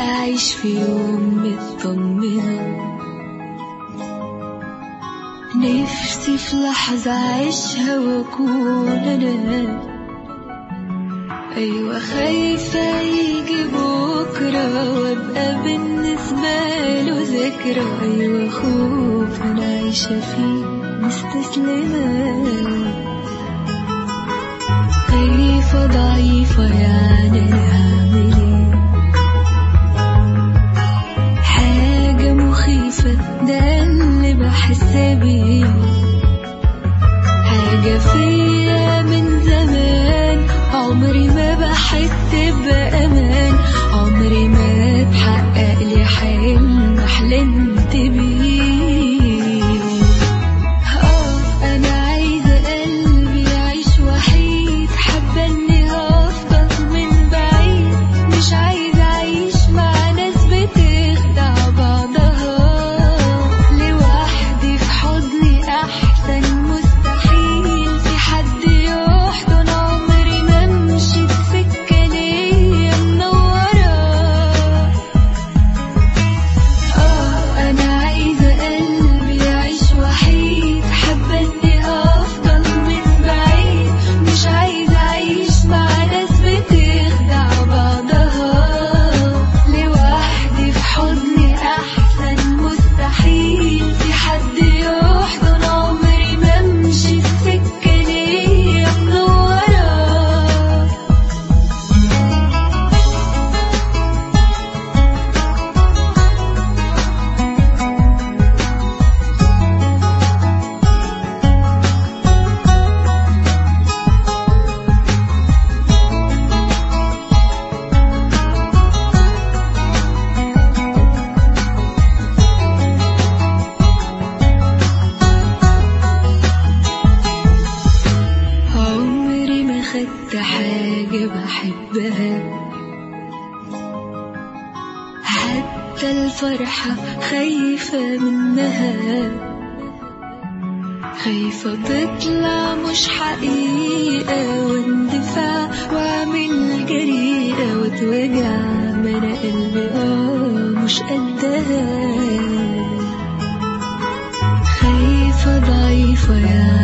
أعيش في يوم مطمنة نفسي في لحظة أعيشها وأكون أنا أيوة خايفة يجي بكرة وأبقى بالنسبة له ذكرى أيوة خوف أنا عايشة فيه مستسلمة خايفة ضعيفة يعني أنا هعمل إيه حاجة مخيفة ده اللي بحس بيه حاجة فيا من زمان عمري ما بحس بأمان عمري ما اتحقق لي حلم حلمت بيه اه انا عايزة قلبي يعيش وحيد حابة اني افضل من بعيد مش عايزة اعيش مع ناس بتخدع بعضها لوحدي في حضني احسن مستحيل في حد يحضن عمري ما امشي بسكة ليا منورة اه انا عايزة قلبي يعيش وحيد حابة اني افضل من بعيد مش عايزة اعيش مع ناس بتخدع بعضها لوحدي في حضني احسن مستحيل في حد يحضن عمري ما امشي في سكة ليا منورة عمري ما خدت حاجة بحبها حتى الفرحة خايفة منها خايفة تطلع مش حقيقة واندفاع واعمل جريئة واتوجع ما انا قلبي اه مش قدها خايفة ضعيفة يا